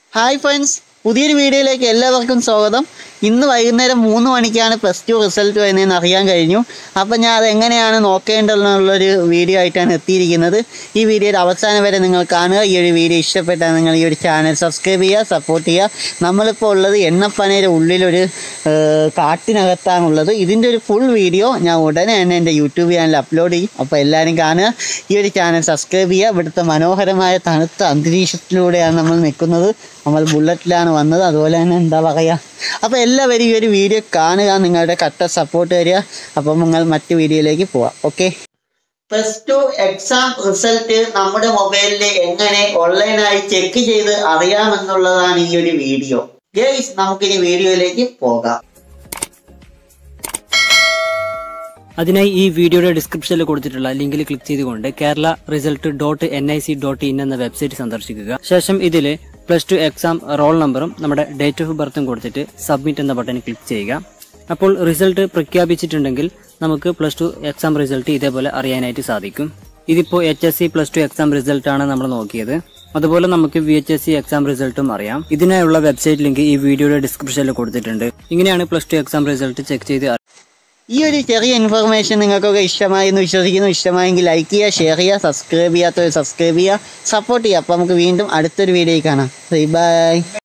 hi friends പുതിയൊരു വീഡിയോയിലേക്ക് എല്ലാവർക്കും സ്വാഗതം ഇന്ന് വൈകുന്നേരം മൂന്ന് മണിക്കാണ് പ്ലസ് ടു റിസൾട്ട് വരുന്നതെന്ന് അറിയാൻ കഴിഞ്ഞു അപ്പം ഞാൻ അത് എങ്ങനെയാണ് നോക്കേണ്ടതെന്നുള്ളൊരു വീഡിയോ ആയിട്ടാണ് എത്തിയിരിക്കുന്നത് ഈ വീഡിയോയുടെ അവസാനം വരെ നിങ്ങൾ കാണുക ഈ ഒരു വീഡിയോ ഇഷ്ടപ്പെട്ടാൽ നിങ്ങൾ ഈ ഒരു ചാനൽ സബ്സ്ക്രൈബ് ചെയ്യുക സപ്പോർട്ട് ചെയ്യുക നമ്മളിപ്പോൾ ഉള്ളത് എണ്ണപ്പനയുടെ ഉള്ളിലൊരു ഏഹ്, കാട്ടിനകത്താണുള്ളത് ഇതിൻ്റെ ഒരു ഫുൾ വീഡിയോ ഞാൻ ഉടനെ തന്നെ എൻ്റെ യൂട്യൂബ് ചാനലിൽ അപ്ലോഡ് ചെയ്യും അപ്പോൾ എല്ലാവരും കാണുക ഈ ഒരു ചാനൽ സബ്സ്ക്രൈബ് ചെയ്യുക ഇവിടുത്തെ മനോഹരമായ തണുത്ത അന്തരീക്ഷത്തിലൂടെയാണ് നമ്മൾ നിൽക്കുന്നത് നമ്മൾ ബുള്ളറ്റിലാണ് വന്നത് അതുപോലെ തന്നെ എന്താ പറയുക അപ്പോൾ എല്ലാവരും ഈ ഒരു വീഡിയോ കാണുക നിങ്ങളുടെ കട്ട സപ്പോർട്ട് തരിക അപ്പം നിങ്ങൾ മറ്റു വീഡിയോയിലേക്ക് പോവാം okay plus two exam result നമ്മുടെ മൊബൈലിൽ എങ്ങനെ ഓൺലൈനായി ചെക്ക് ചെയ്ത് അറിയാമെന്നുള്ളതാണ് ഈ ഒരു വീഡിയോ ഗേസ് നമുക്കിനി വീഡിയോയിലേക്ക് പോകാം അതിനായി ഈ വീഡിയോയുടെ ഡിസ്ക്രിപ്ഷനിൽ കൊടുത്തിട്ടുള്ള ലിങ്കിൽ ക്ലിക്ക് ചെയ്തുകൊണ്ട് Kerala result dot N I C dot in എന്ന വെബ്സൈറ്റ് സന്ദർശിക്കുക ശേഷം ഇതിൽ പ്ലസ് ടു എക്സാം റോൾ നമ്പറും നമ്മുടെ ഡേറ്റ് ഓഫ് ബർത്തും കൊടുത്തിട്ട് സബ്മിറ്റ് എന്ന ബട്ടൺ ക്ലിക്ക് ചെയ്യുക അപ്പോൾ റിസൾട്ട് പ്രഖ്യാപിച്ചിട്ടുണ്ടെങ്കിൽ നമുക്ക് പ്ലസ് ടു എക്സാം റിസൾട്ട് ഇതേപോലെ അറിയാനായിട്ട് സാധിക്കും ഇതിപ്പോൾ H S C plus two exam റിസൾട്ടാണ് നമ്മൾ നോക്കിയത് അതുപോലെ നമുക്ക് V H S C exam റിസൾട്ടും അറിയാം ഇതിനായുള്ള വെബ്സൈറ്റ് ലിങ്ക് ഈ വീഡിയോയുടെ ഡിസ്ക്രിപ്ഷനിൽ കൊടുത്തിട്ടുണ്ട് ഇങ്ങനെയാണ് plus two exam result check ചെയ്ത് ഈ ഒരു ചെറിയ ഇൻഫർമേഷൻ നിങ്ങൾക്കൊക്കെ ഇഷ്ടമായി എന്ന് വിശ്വസിക്കുന്നു ഇഷ്ടമായെങ്കിൽ ലൈക്ക് ചെയ്യുക ഷെയർ ചെയ്യുക സബ്സ്ക്രൈബ് ചെയ്യാത്തവർ സബ്സ്ക്രൈബ് ചെയ്യുക സപ്പോർട്ട് ചെയ്യുക അപ്പോൾ നമുക്ക് വീണ്ടും അടുത്തൊരു വീഡിയോ കാണാം ബൈ